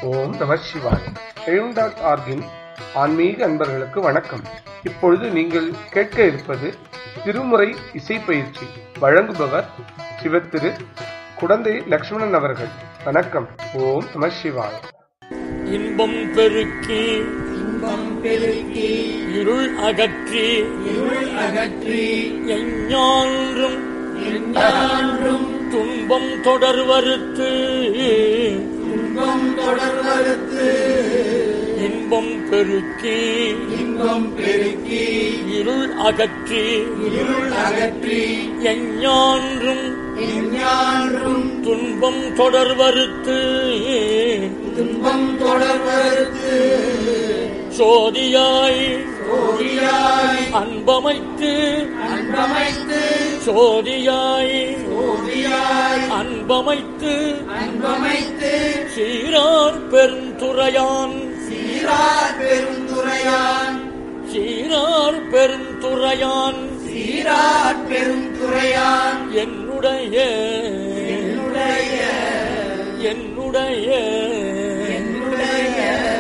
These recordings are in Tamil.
ஓம் நம சிவாய் எழும் டாட் ஆர்கின் ஆன்மீக அன்பர்களுக்கு வணக்கம் இப்பொழுது நீங்கள் கேட்க இருப்பது திருமுறை இசை பயிற்சி வழங்குபவர் சிவத்திரு குடந்தை லக்ஷ்மணன் அவர்கள் வணக்கம் ஓம் நம சிவாய் இன்பம் பெருக்கி இன்பம் பெருக்கி இருள் அகற்றி இருள் அகற்றி எஞ்ஞான்றும் எஞ்ஞான்றும் துன்பம் தொடர்வறுத்து துன்பம் தொடர்வறுத்து இன்பம் பெருக்கி இன்பம் பெருக்கி இருள் அகற்றி இருள் அகற்றி எஞ்ஞான்றும் எஞ்ஞான்றும் துன்பம் தொடர்வறுத்து துன்பம் தொடர்வறுத்து சோதியாய் ஓடியாய் அன்பமைத்து அன்பமைத்து சோதியாய் ஓடியாய் அன்பமைத்து அன்பமைத்து சீரார் பெருந்துறையான் சீரார் பெருந்துரையான் சீரார் பெருந்துறையான் சீரார் பெருந்துரையான் என்னுடைய என்னுடைய என்னுடைய என்னுடைய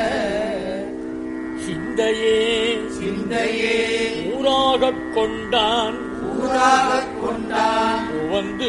சிந்தையே சிந்தையே ஊராகக் கொண்டான் ஊராகக் கொண்டான் வந்து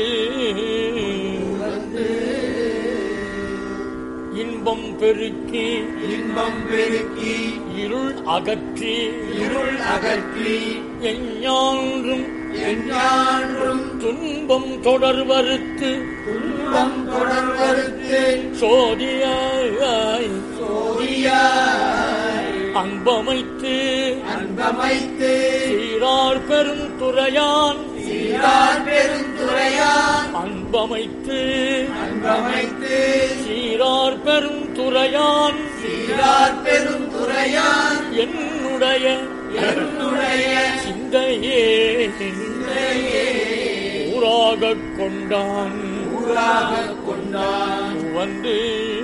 இன்பம் பெருக்கி இன்பம் பெருக்கி இருள் அகற்றி இருள் அகற்றி எஞ்ஞான்றும் எஞ்ஞான்றும் துன்பம் தொடர்வறுத்து துன்பம் தொடர்வறுத்து சோதியாய் சோதியாய் அன்பமைத்து அன்பமைத்து சீரார் பெருந்துறையான் சீரார் பெருந்துரையான் அன்பமைத்து அன்பமைத்து சீரார் பெருந்துறையான் சீரார் பெருந்துரையான் என்னுடைய என்னுடைய சிந்தையே சிந்தையே ஊராகக் கொண்டான் ஊராகக் கொண்டான் வந்து